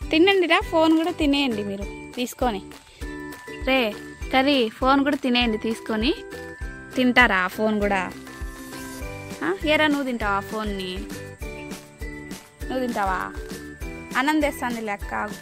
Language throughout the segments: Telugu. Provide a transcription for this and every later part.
తినండి రా ఫోన్ కూడా తినేయండి మీరు తీసుకొని రే కర్రీ ఫోన్ కూడా తినేయండి తీసుకొని తింటారా ఆ ఫోన్ కూడా ఆ, ఏరా నువ్వు తింటావా ఫోన్ని నువ్వు తింటావా అన్నం తెస్తాను లెక్క ఆగు.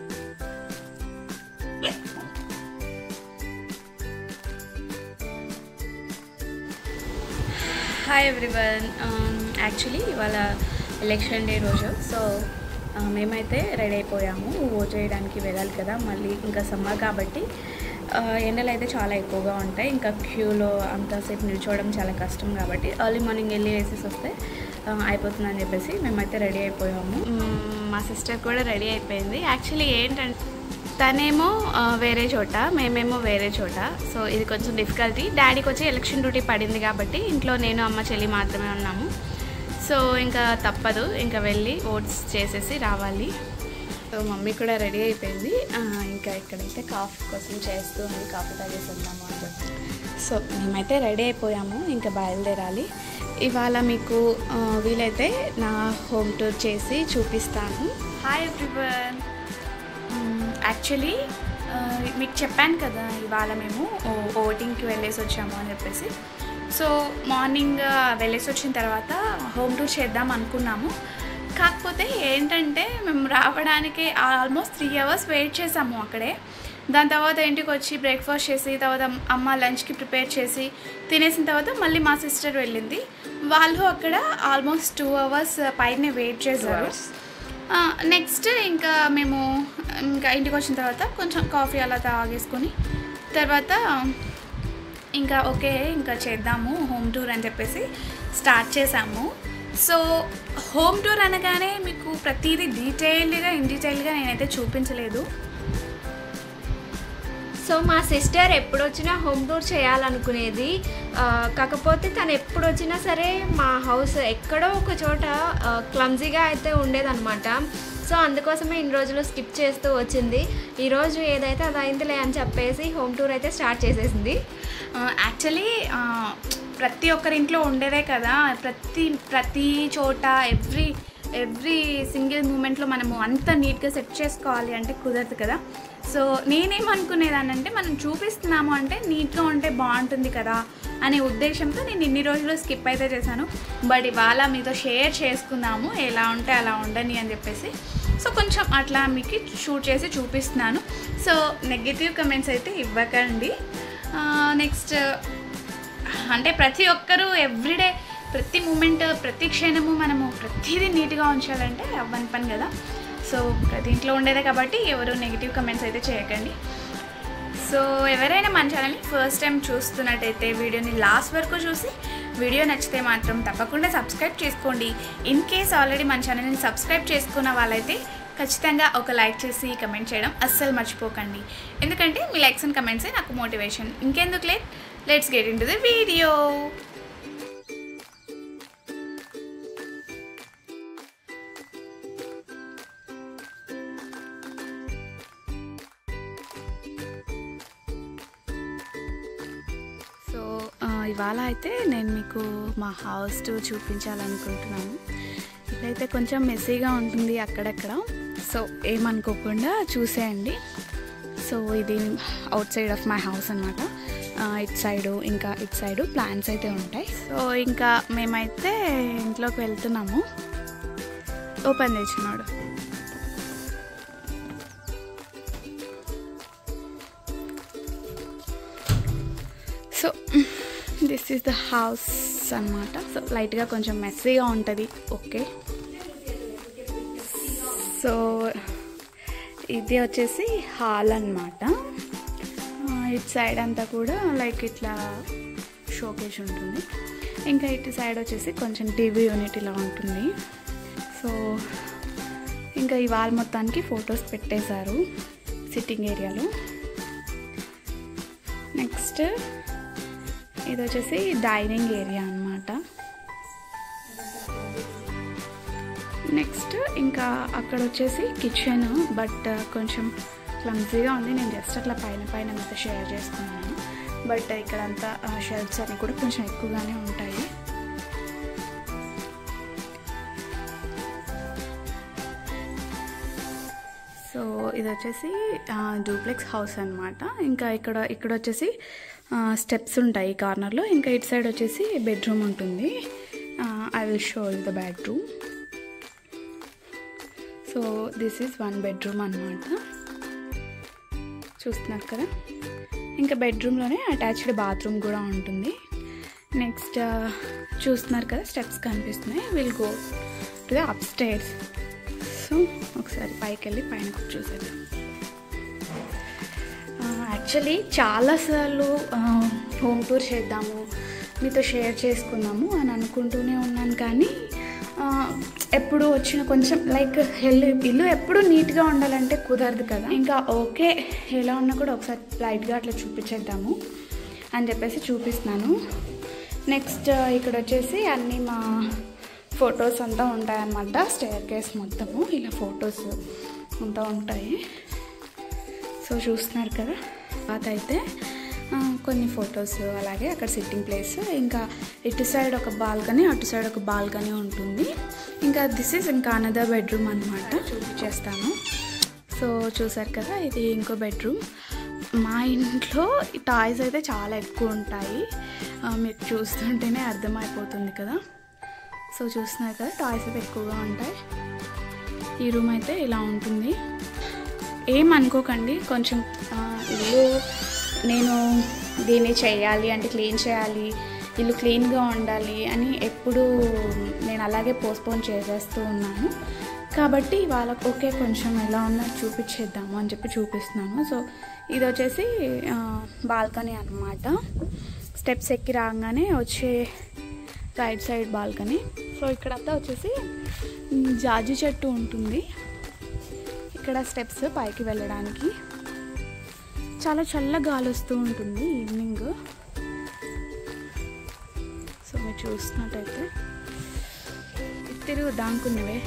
హాయ్ ఎవ్రీవన్ యాక్చువల్లీ ఇవాళ ఎలక్షన్ డే రోజు సో ఆ, మేమైతే రెడీ అయిపోయాము ఓట్ చేయడానికి వెళ్ళాలి కదా మళ్ళీ ఇంకా సమ్మర్ కాబట్టి ఆ, ఎండలు అయితే చాలా ఎక్కువగా ఉంటాయి ఇంకా క్యూలో అంతసేపు నిల్చోవడం చాలా కష్టం కాబట్టి ఎర్లీ మార్నింగ్ వెళ్ళి వేసేసి వస్తే ఆ, అయిపోతుందని చెప్పేసి మేమైతే రెడీ అయిపోయాము మ్మ్, మా సిస్టర్ కూడా రెడీ అయిపోయింది యాక్చువల్లీ ఏంటంటే తనేమో ఆ, వేరే చోట మేమేమో వేరే చోట సో ఇది కొంచెం డిఫికల్టీ డాడీకి వచ్చి ఎలక్షన్ డ్యూటీ పడింది కాబట్టి ఇంట్లో నేను అమ్మ చెల్లి మాత్రమే ఉన్నాము సో ఇంకా తప్పదు ఇంకా వెళ్ళి ఓట్స్ చేసేసి రావాలి సో మమ్మీ కూడా రెడీ అయిపోయింది ఆ, ఇంకా ఇక్కడైతే కాఫీ కోసం చేస్తూ ఉంది కాఫీ తాగేసి వద్దాము అని చెప్పి సో మేమైతే రెడీ అయిపోయాము ఇంకా బయలుదేరాలి ఇవాళ మీకు ఆ, వీలైతే నా హోమ్ టూర్ చేసి చూపిస్తాను హాయ్ ఎవ్రీవన్ యాక్చువల్లీ మీకు చెప్పాను కదా ఇవాళ మేము ఓ- ఓటింగ్కి వెళ్ళేసి వచ్చాము అని చెప్పేసి సో మార్నింగ్ వెళ్ళేసి వచ్చిన తర్వాత హోమ్ టూర్ చేద్దాం అనుకున్నాము కాకపోతే ఏంటంటే మేము రావడానికి ఆల్మోస్ట్ త్రీ అవర్స్ వెయిట్ చేసాము అక్కడే దాని తర్వాత ఇంటికి వచ్చి బ్రేక్ఫాస్ట్ చేసి తర్వాత అమ్మ లంచ్కి ప్రిపేర్ చేసి తినేసిన తర్వాత మళ్ళీ మా సిస్టర్ వెళ్ళింది వాళ్ళు అక్కడ ఆల్మోస్ట్ టూ అవర్స్ పైనే వెయిట్ చేశారు నెక్స్ట్ ఇంకా మేము ఇంకా ఇంటికి వచ్చిన తర్వాత కొంచెం కాఫీ అలా తాగేసుకొని తర్వాత ఇంకా ఓకే ఇంకా చేద్దాము హోమ్ టూర్ అని చెప్పేసి స్టార్ట్ చేసాము సో హోమ్ టూర్ అనగానే మీకు ప్రతిదీ డీటెయిల్డ్గా ఇన్ డీటెయిల్గా నేనైతే చూపించలేదు సో మా సిస్టర్ ఎప్పుడు వచ్చినా హోమ్ టూర్ చేయాలనుకునేది ఆ, కాకపోతే తను ఎప్పుడు వచ్చినా సరే మా హౌస్ ఎక్కడో ఒక చోట క్లమ్జీగా అయితే ఉండేదన్నమాట సో అందుకోసమే ఇన్ని రోజులు స్కిప్ చేస్తూ వచ్చింది ఈరోజు ఏదైతే అది అయిందిలే అని చెప్పేసి హోమ్ టూర్ అయితే స్టార్ట్ చేసేసింది యాక్చువల్లీ ప్రతి ఒక్కరి ఇంట్లో ఉండేదే కదా ప్రతి ప్రతి చోట ఎవ్రీ ఎవ్రీ సింగిల్ మూమెంట్లో మనము అంత నీట్గా సెట్ చేసుకోవాలి అంటే కుదరదు కదా సో నేనేమనుకునేదానంటే మనం చూపిస్తున్నాము అంటే నీట్గా ఉంటే బాగుంటుంది కదా అనే ఉద్దేశంతో నేను ఇన్ని రోజులు స్కిప్ అయితే చేశాను బట్ ఇవాళ మీతో షేర్ చేసుకుందాము ఎలా ఉంటే అలా ఉండని అని చెప్పేసి సో కొంచెం అట్లా మీకు షూట్ చేసి చూపిస్తున్నాను సో నెగిటివ్ కమెంట్స్ అయితే ఇవ్వకండి నెక్స్ట్ అంటే ప్రతి ఒక్కరూ ఎవ్రీడే ప్రతి మూమెంట్ ప్రతి క్షణము మనము ప్రతిదీ నీట్గా ఉంచాలంటే అవ్వని పని కదా సో ప్రతి ఇంట్లో ఉండేదే కాబట్టి ఎవరు నెగిటివ్ కమెంట్స్ అయితే చేయకండి సో ఎవరైనా మన ఛానల్ని ఫస్ట్ టైం చూస్తున్నట్టయితే వీడియోని లాస్ట్ వరకు చూసి వీడియో నచ్చితే మాత్రం తప్పకుండా సబ్స్క్రైబ్ చేసుకోండి ఇన్ కేస్ ఆల్రెడీ మన ఛానల్ని సబ్స్క్రైబ్ చేసుకున్న వాళ్ళైతే ఖచ్చితంగా ఒక లైక్ చేసి కమెంట్ చేయడం అస్సలు మర్చిపోకండి ఎందుకంటే మీ లైక్స్ అండ్ కమెంట్సే నాకు మోటివేషన్ ఇంకెందుకు late let's get into the video so ఆ, ఇవాళ అయితే నేను మీకు మా హౌస్ టూర్ చూపించాలనుకుంటున్నాను ఇదైతే కొంచెం మెస్సీగా ఉంటుంది అక్కడక్కడ సో ఏమనుకోకుండా చూసేయండి సో ఇది outside of my house అనమాట ఇటు సైడు ఇంకా ఇటు సైడు ప్లాన్స్ అయితే ఉంటాయి సో ఇంకా మేమైతే ఇంట్లోకి వెళ్తున్నాము ఓపెన్ తెచ్చినాడు so this is the house అనమాట సో లైట్గా కొంచెం మెస్సీగా ఉంటుంది ఓకే సో ఇది వచ్చేసి హాల్ అనమాట ఇటు సైడ్ అంతా కూడా లైక్ ఇట్లా షోకేజ్ ఉంటుంది ఇంకా ఇటు సైడ్ వచ్చేసి కొంచెం టీవీ యూనిట్ ఇలా ఉంటుంది సో ఇంకా ఈ వాల్ మొత్తానికి ఫొటోస్ పెట్టేశారు సిట్టింగ్ ఏరియాలో నెక్స్ట్ ఇది వచ్చేసి డైనింగ్ ఏరియా అనమాట నెక్స్ట్ ఇంకా అక్కడ వచ్చేసి కిచెన్ బట్ కొంచెం క్లమ్జీగా ఉంది నేను జస్ట్ అట్లా పైన పైన మీతో షేర్ చేసుకున్నాను బట్ ఇక్కడంతా షెల్ఫ్స్ అన్నీ కూడా కొంచెం ఎక్కువగానే ఉంటాయి ఇది వచ్చేసి డూప్లెక్స్ హౌస్ అనమాట ఇంకా ఇక్కడ ఇక్కడ వచ్చేసి స్టెప్స్ ఉంటాయి కార్నర్లో ఇంకా ఇటు సైడ్ వచ్చేసి బెడ్రూమ్ ఉంటుంది I will show the bedroom so this is one bedroom అనమాట చూస్తున్నారు కదా ఇంకా బెడ్రూమ్లోనే అటాచ్డ్ బాత్రూమ్ కూడా ఉంటుంది నెక్స్ట్ చూస్తున్నారు కదా స్టెప్స్ కనిపిస్తున్నాయి will go to the upstairs so ఒకసారి పైకి వెళ్ళి పైన చూసేద్దాం యాక్చువల్లీ చాలాసార్లు హోమ్ టూర్ చేద్దాము మీతో షేర్ చేసుకుందాము అని అనుకుంటూనే ఉన్నాను కానీ ఆ, ఎప్పుడు వచ్చిన కొంచెం లైక్ ఇల్లు ఇల్లు ఎప్పుడు నీట్గా ఉండాలంటే కుదరదు కదా ఇంకా ఓకే ఎలా ఉన్నా కూడా ఒకసారి లైట్గా అట్లా చూపించేద్దాము అని చెప్పేసి చూపిస్తున్నాను నెక్స్ట్ ఇక్కడ వచ్చేసి అన్నీ మా ఫొటోస్ అంతా ఉంటాయన్నమాట స్టేర్ కేస్ మొత్తము ఇలా ఫొటోస్ అంతా ఉంటాయి సో చూస్తున్నారు కదా తర్వాత అయితే ఆ, కొన్ని ఫొటోస్ అలాగే అక్కడ సిట్టింగ్ ప్లేస్ ఇంకా ఇటు సైడ్ ఒక బాల్కనీ అటు సైడ్ ఒక బాల్కనీ ఉంటుంది ఇంకా దిస్ ఈజ్ ఇంకా అనదర్ బెడ్రూమ్ అనమాట చూపించేస్తాను సో చూసారు కదా ఇది ఇంకో బెడ్రూమ్ మా ఇంట్లో టాయ్స్ అయితే చాలా ఎక్కువ ఉంటాయి ఆ, మీకు చూస్తుంటేనే అర్థమైపోతుంది కదా సో చూస్తున్నారు కదా టాయ్స్ అయితే ఎక్కువగా ఉంటాయి ఈ రూమ్ అయితే ఇలా ఉంటుంది ఏం అనుకోకండి కొంచెం ఆ, ఇల్లు నేను దీన్ని చేయాలి అంటే క్లీన్ చేయాలి ఇల్లు క్లీన్గా ఉండాలి అని ఎప్పుడు నేను అలాగే పోస్ట్పోన్ చేసేస్తూ ఉన్నాను కాబట్టి వాళ్ళకి ఓకే కొంచెం ఎలా ఉన్నా చూపించేద్దాము అని చెప్పి చూపిస్తున్నాను సో ఇది వచ్చేసి బాల్కనీ అన్నమాట స్టెప్స్ ఎక్కి రాగానే వచ్చే రైట్ సైడ్ బాల్కనీ సో ఇక్కడంతా వచ్చేసి మ్, జాజి చెట్టు ఉంటుంది ఇక్కడ స్టెప్స్ పైకి వెళ్ళడానికి చాలా చల్ల గాలి వస్తూ ఉంటుంది ఈవినింగ్ సో మీరు చూస్తున్నట్టయితే తిరుగు దానుకున్నవే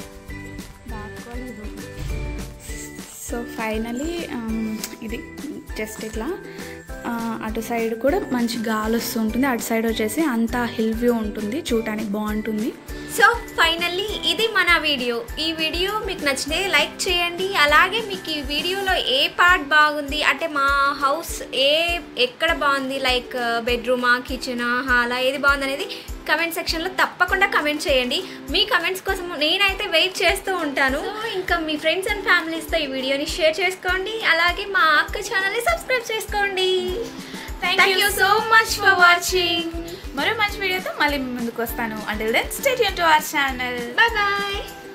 సో ఫైనలీ ఇది జస్ట్ ఇట్లా ఆ, అటు సైడ్ కూడా మంచి గాలి వస్తూ ఉంటుంది అటు సైడ్ వచ్చేసి అంతా హిల్ వ్యూ ఉంటుంది చూడటానికి బాగుంటుంది సో ఫైనల్లీ ఇది మన వీడియో ఈ వీడియో మీకు నచ్చితే లైక్ చేయండి అలాగే మీకు ఈ వీడియోలో ఏ పార్ట్ బాగుంది అంటే మా హౌస్ ఏ ఎక్కడ బాగుంది లైక్ బెడ్రూమా కిచెనా హాలా ఏది బాగుంది అనేది కమెంట్ సెక్షన్లో తప్పకుండా కమెంట్ చేయండి మీ కమెంట్స్ కోసం నేనైతే వెయిట్ చేస్తూ ఉంటాను సో ఇంకా మీ ఫ్రెండ్స్ అండ్ ఫ్యామిలీస్తో ఈ వీడియోని షేర్ చేసుకోండి అలాగే మా అక్క ఛానల్ని సబ్స్క్రైబ్ చేసుకోండి thank you so much for watching మరో మంచి వీడియోతో మళ్ళీ మీ ముందుకు వస్తాను until then stay tuned to our channel bye bye